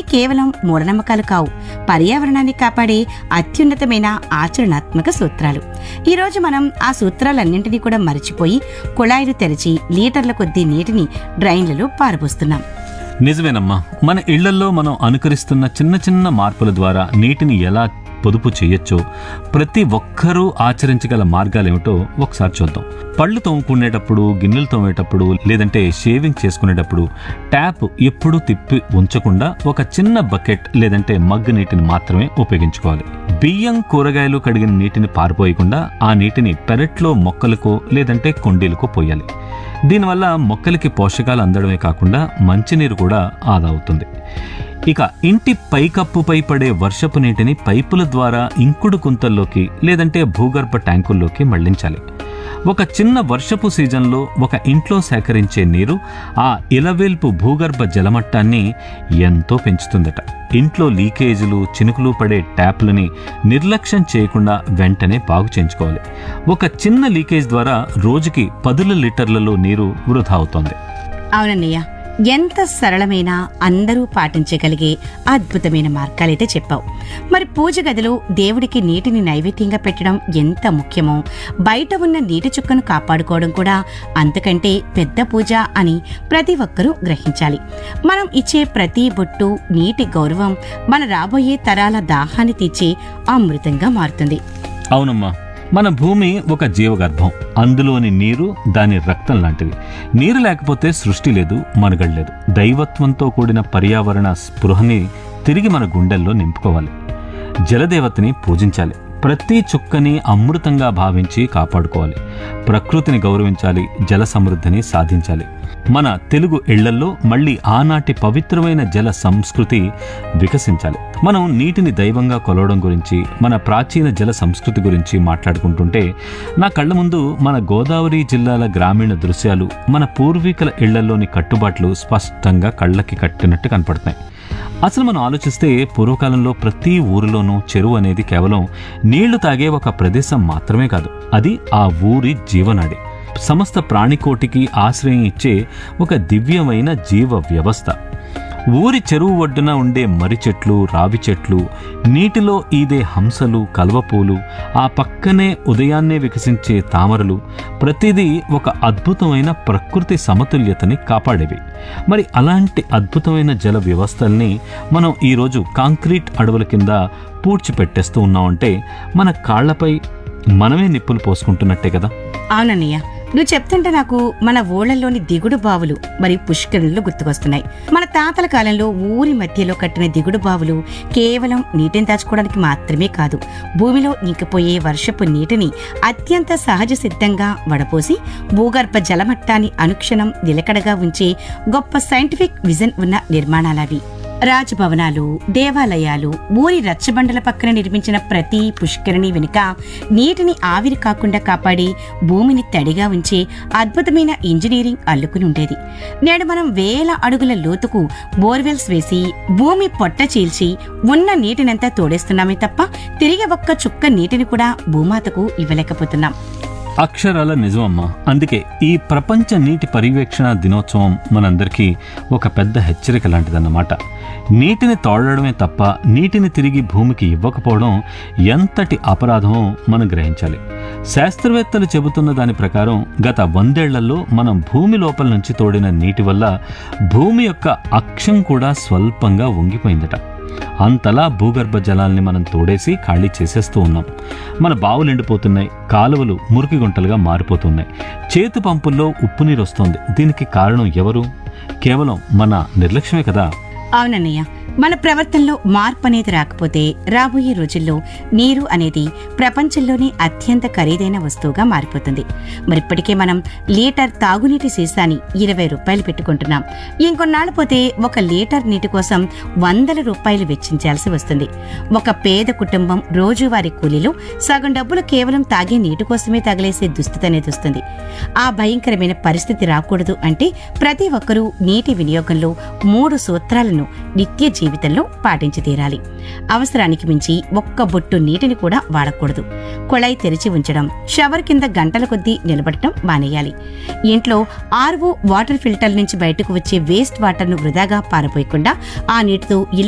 కేవలం మూఢనమ్మకాలు కావు పర్యావరణాన్ని కాపాడే అత్యున్నతమైన ఆచరణాత్మక సూత్రాలు ఈరోజు మనం ఆ సూత్రాలన్నింటినీ కూడా మరిచిపోయి కుళాయిలు తెరిచి లీటర్ల కొద్దీ నీటిని డ్రైన్లలో పారబోస్తున్నాం నిజమేనమ్మా మన ఇళ్లల్లో మనం అనుకరిస్తున్న చిన్న చిన్న మార్పుల ద్వారా నీటిని ఎలా పొదుపు చేయొచ్చో ప్రతి ఒక్కరూ ఆచరించగల మార్గాలేమిటో ఒకసారి చూద్దాం పళ్ళు తోముకునేటప్పుడు గిన్నెలు తోమేటప్పుడు లేదంటే షేవింగ్ చేసుకునేటప్పుడు ట్యాప్ ఎప్పుడూ తిప్పి ఉంచకుండా ఒక చిన్న బకెట్ లేదంటే మగ్ నీటిని మాత్రమే ఉపయోగించుకోవాలి బియ్యం కూరగాయలు కడిగిన నీటిని పారిపోయకుండా ఆ నీటిని పెరట్లో మొక్కలకు లేదంటే కుండీలకు పోయాలి దీనివల్ల మొక్కలకి పోషకాలు అందడమే కాకుండా మంచినీరు కూడా ఆదా అవుతుంది ఇక ఇంటి పైకప్పుపై పడే వర్షపు నీటిని పైపుల ద్వారా ఇంకుడు కుంతల్లోకి లేదంటే భూగర్భ ట్యాంకుల్లోకి మళ్లించాలి ఒక చిన్న వర్షపు సీజన్లో ఒక ఇంట్లో సేకరించే నీరు ఆ ఇలవేల్పు భూగర్భ జలమట్టాన్ని ఎంతో పెంచుతుందట ఇంట్లో లీకేజీలు చినుకులు పడే ట్యాప్లని నిర్లక్ష్యం చేయకుండా వెంటనే బాగు చేయించుకోవాలి ఒక చిన్న లీకేజ్ ద్వారా రోజుకి పదుల లీటర్లలో నీరు వృధా అవుతోంది అవునన్నయ్య ఎంత సరళమైన అందరూ పాటించగలిగే అద్భుతమైన మార్గాలైతే చెప్పావు మరి పూజ గదిలో దేవుడికి నీటిని నైవేద్యంగా పెట్టడం ఎంత ముఖ్యమో బయట ఉన్న నీటి చుక్కను కాపాడుకోవడం కూడా అంతకంటే పెద్ద పూజ అని ప్రతి ఒక్కరూ గ్రహించాలి మనం ఇచ్చే ప్రతి బొట్టు నీటి గౌరవం మన రాబోయే తరాల దాహాన్ని తీర్చే అమృతంగా మారుతుంది అవునమ్మా మన భూమి ఒక జీవగర్భం అందులోని నీరు దాని రక్తం లాంటివి నీరు లేకపోతే సృష్టి లేదు మనుగడ లేదు దైవత్వంతో కూడిన పర్యావరణ స్పృహని తిరిగి మన గుండెల్లో నింపుకోవాలి జలదేవతని పూజించాలి ప్రతి చుక్కని అమృతంగా భావించి కాపాడుకోవాలి ప్రకృతిని గౌరవించాలి జల సమృద్ధిని సాధించాలి మన తెలుగు ఇళ్లల్లో మళ్ళీ ఆనాటి పవిత్రమైన జల సంస్కృతి వికసించాలి మనం నీటిని దైవంగా కొలవడం గురించి మన ప్రాచీన జల సంస్కృతి గురించి మాట్లాడుకుంటుంటే నా కళ్ళ ముందు మన గోదావరి జిల్లాల గ్రామీణ దృశ్యాలు మన పూర్వీకుల ఇళ్లలోని కట్టుబాట్లు స్పష్టంగా కళ్ళకి కట్టినట్టు కనపడుతున్నాయి అసలు మనం ఆలోచిస్తే పూర్వకాలంలో ప్రతి ఊరిలోనూ చెరువు అనేది కేవలం నీళ్లు తాగే ఒక ప్రదేశం మాత్రమే కాదు అది ఆ ఊరి జీవనాడి సమస్త ప్రాణికోటికి ఆశ్రయం ఇచ్చే ఒక దివ్యమైన జీవ వ్యవస్థ ఊరి చెరువు ఒడ్డున ఉండే మర్రి చెట్లు రావి చెట్లు నీటిలో ఈదే హంసలు కల్వపూలు ఆ పక్కనే ఉదయాన్నే వికసించే తామరలు ప్రతిదీ ఒక అద్భుతమైన ప్రకృతి సమతుల్యతని కాపాడేవి మరి అలాంటి అద్భుతమైన జల వ్యవస్థల్ని మనం ఈరోజు కాంక్రీట్ అడవుల కింద పూడ్చిపెట్టేస్తూ ఉన్నామంటే మన కాళ్లపై మనమే నిప్పులు పోసుకుంటున్నట్టే కదా అవునన్నయ్య నువ్వు చెప్తుంటే నాకు మన ఊళ్ళల్లోని దిగుడు బావులు మరియు పుష్కరులు గుర్తుకొస్తున్నాయి మన తాతల కాలంలో ఊరి మధ్యలో కట్టిన దిగుడు బావులు కేవలం నీటిని దాచుకోవడానికి మాత్రమే కాదు భూమిలో ఇంకిపోయే వర్షపు నీటిని అత్యంత సహజ సిద్ధంగా వడపోసి భూగర్భ జలమట్టాన్ని అనుక్షణం నిలకడగా ఉంచే గొప్ప సైంటిఫిక్ విజన్ ఉన్న నిర్మాణాలవి రాజభవనాలు దేవాలయాలు ఊరి రచ్చబండల పక్కన నిర్మించిన ప్రతి పుష్కరిణి వెనుక నీటిని ఆవిరి కాకుండా కాపాడి భూమిని తడిగా ఉంచే అద్భుతమైన ఇంజనీరింగ్ అల్లుకుని ఉండేది నేడు మనం వేల అడుగుల లోతుకు బోర్వెల్స్ వేసి భూమి పొట్ట చీల్చి ఉన్న నీటినంతా తోడేస్తున్నామే తప్ప తిరిగి ఒక్క చుక్క నీటిని కూడా భూమాతకు ఇవ్వలేకపోతున్నాం అక్షరాల నిజమమ్మా అందుకే ఈ ప్రపంచ నీటి పర్యవేక్షణ దినోత్సవం మనందరికీ ఒక పెద్ద హెచ్చరిక లాంటిదన్నమాట నీటిని తోడడమే తప్ప నీటిని తిరిగి భూమికి ఇవ్వకపోవడం ఎంతటి అపరాధమో మనం గ్రహించాలి శాస్త్రవేత్తలు చెబుతున్న దాని ప్రకారం గత వందేళ్లలో మనం భూమి లోపల నుంచి తోడిన నీటి వల్ల భూమి యొక్క అక్షం కూడా స్వల్పంగా వంగిపోయిందట అంతలా భూగర్భ జలాల్ని మనం తోడేసి ఖాళీ చేసేస్తూ ఉన్నాం మన బావులు ఎండిపోతున్నాయి కాలువలు మురికి గుంటలుగా మారిపోతున్నాయి చేతి పంపుల్లో ఉప్పు నీరు వస్తోంది దీనికి కారణం ఎవరు కేవలం మన నిర్లక్ష్యమే కదా అవునన్నయ్య మన ప్రవర్తనలో మార్పు అనేది రాకపోతే రాబోయే రోజుల్లో నీరు అనేది ప్రపంచంలోనే అత్యంత ఖరీదైన వస్తువుగా మారిపోతుంది మరి ఇప్పటికే మనం లీటర్ తాగునీటి సీసాని ఇరవై రూపాయలు పెట్టుకుంటున్నాం ఇంకొన్నాళ్ళు పోతే ఒక లీటర్ నీటి కోసం వందల రూపాయలు వెచ్చించాల్సి వస్తుంది ఒక పేద కుటుంబం రోజువారీ కూలీలో సగం డబ్బులు కేవలం తాగే నీటి కోసమే తగిలేసే దుస్థితి అనేది వస్తుంది ఆ భయంకరమైన పరిస్థితి రాకూడదు అంటే ప్రతి ఒక్కరూ నీటి వినియోగంలో మూడు సూత్రాలను నిత్య జీవితంలో పాటించి తీరాలి అవసరానికి మించి ఒక్క బొట్టు నీటిని కూడా వాడకూడదు కుళాయి తెరిచి ఉంచడం షవర్ కింద గంటల కొద్దీ నిలబడటం మానేయాలి ఇంట్లో ఆర్వో వాటర్ ఫిల్టర్ నుంచి బయటకు వచ్చే వేస్ట్ వాటర్ను వృధాగా పారపోయకుండా ఆ నీటితో ఇల్లు